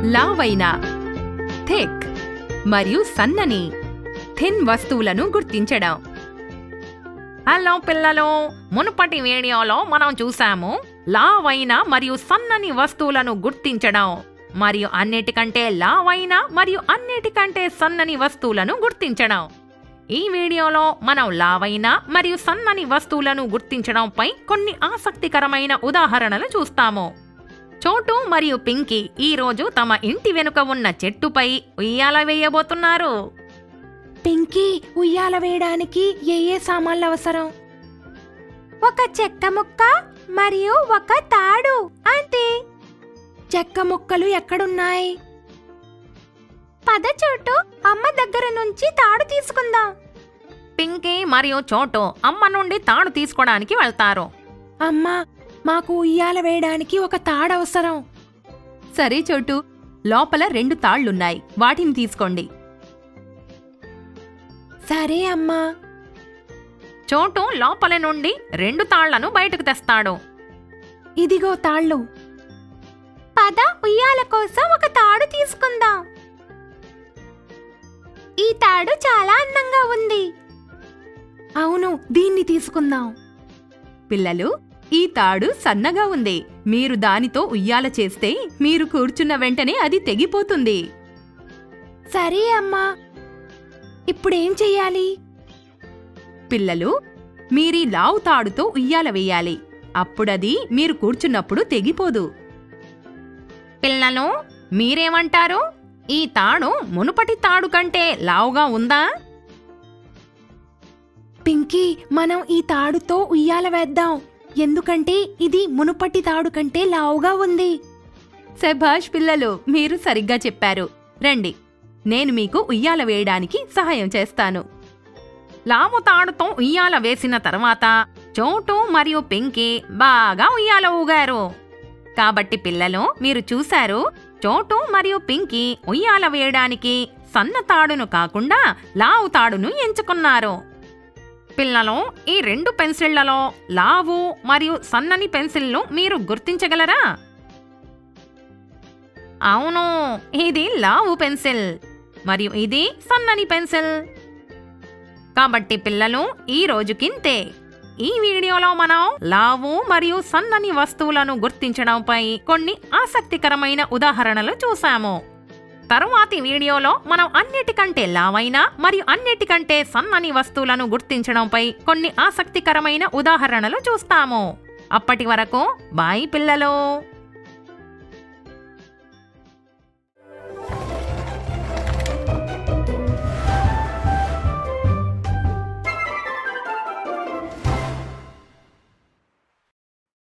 లావైన thick మరియు సన్నని thin వస్తువులను గుర్తించడం హలో పిల్లలు మునుపటి వీడియోలో మనం చూసాము లావైన మరియు సన్నని వస్తువులను గుర్తించడం మరియు అన్నిటికంటే లావైన మరియు అన్నిటికంటే సన్నని వస్తువులను గుర్తించడం ఈ వీడియోలో మనం లావైన మరియు సన్నని వస్తువులను గుర్తించడంపై కొన్ని ఆసక్తికరమైన ఉదాహరణలు చూస్తాము చోటు మరియు పింకీ ఈ రోజు తమ ఇంటి వెనుక ఉన్న చెట్టుపై ఉయ్యాల వేయబోతున్నారు పింకీ ఉయ్యాల వేయడానికి ఏ ఏ సామాన్లు అవసరం ఒక చెక్క ముక్క మరియు ఒక తాడు అంతే చెక్క ముక్కలు ఎక్కడున్నాయి పద చోటు అమ్మ దగ్గర నుంచి తాడు తీసుకుందాం పింకీ మరియు చోటు అమ్మ నుండి తాడు తీసుకోవడానికి వెళ్తారు అమ్మా మాకు ఉయ్యాల వేయడానికి ఒక తాడు అవసరం సరే చోటు లోపల రెండు తాళ్లున్నాయి వాటిని తీసుకోండి సరే అమ్మా చోటు లోపల నుండి రెండు తాళ్లను బయటకు తెస్తాడు ఇదిగో తాళ్ళు పద ఉయ్యాల కోసం ఒక తాడు తీసుకుందాం ఈ తాడు చాలా అందంగా ఉంది అవును దీన్ని తీసుకుందాం పిల్లలు ఈ తాడు సన్నగా ఉంది మీరు దానితో ఉయ్యాల చేస్తే మీరు కూర్చున్న వెంటనే అది తెగిపోతుంది సరే అమ్మా ఇప్పుడేం చెయ్యాలి పిల్లలు మీరీ లావు తాడుతో ఉయ్యాల వేయాలి అప్పుడది మీరు కూర్చున్నప్పుడు తెగిపోదు పిల్లలు మీరేమంటారు ఈ తాడు మునుపటి తాడు కంటే లావుగా ఉందా పింకీ మనం ఈ తాడుతో ఉయ్యాల వేద్దాం ఎందుకంటే ఇది మునుపటి తాడు కంటే లావుగా ఉంది శభాష్ పిల్లలు మీరు సరిగ్గా చెప్పారు రండి నేను మీకు ఉయ్యాల వేయడానికి సహాయం చేస్తాను లాము తాడుతో ఉయ్యాల వేసిన తర్వాత చోటు మరియు పింకీ బాగా ఉయ్యాల ఊగారు కాబట్టి పిల్లలు మీరు చూశారు చోటు మరియు పింకీ ఉయ్యాల వేయడానికి సన్న తాడును కాకుండా లావు తాడును ఎంచుకున్నారు పిల్లలు ఈ రెండు పెన్సిళ్లలో లావు మరియు సన్నని పెన్సిల్ను మీరు గుర్తించగలరా అవును ఇది లావు పెన్సిల్ మరియు ఇది సన్నని పెన్సిల్ కాబట్టి పిల్లలు ఈ రోజుకింతే ఈ వీడియోలో మనం లావు మరియు సన్నని వస్తువులను గుర్తించడంపై కొన్ని ఆసక్తికరమైన ఉదాహరణలు చూసాము తరువాతి వీడియోలో మనం అన్నిటికంటే లావైన మరియు అన్నిటికంటే సన్నని వస్తువులను గుర్తించడంపై కొన్ని ఆసక్తికరమైన ఉదాహరణలు చూస్తాము అప్పటి వరకు బాయ్ పిల్లలు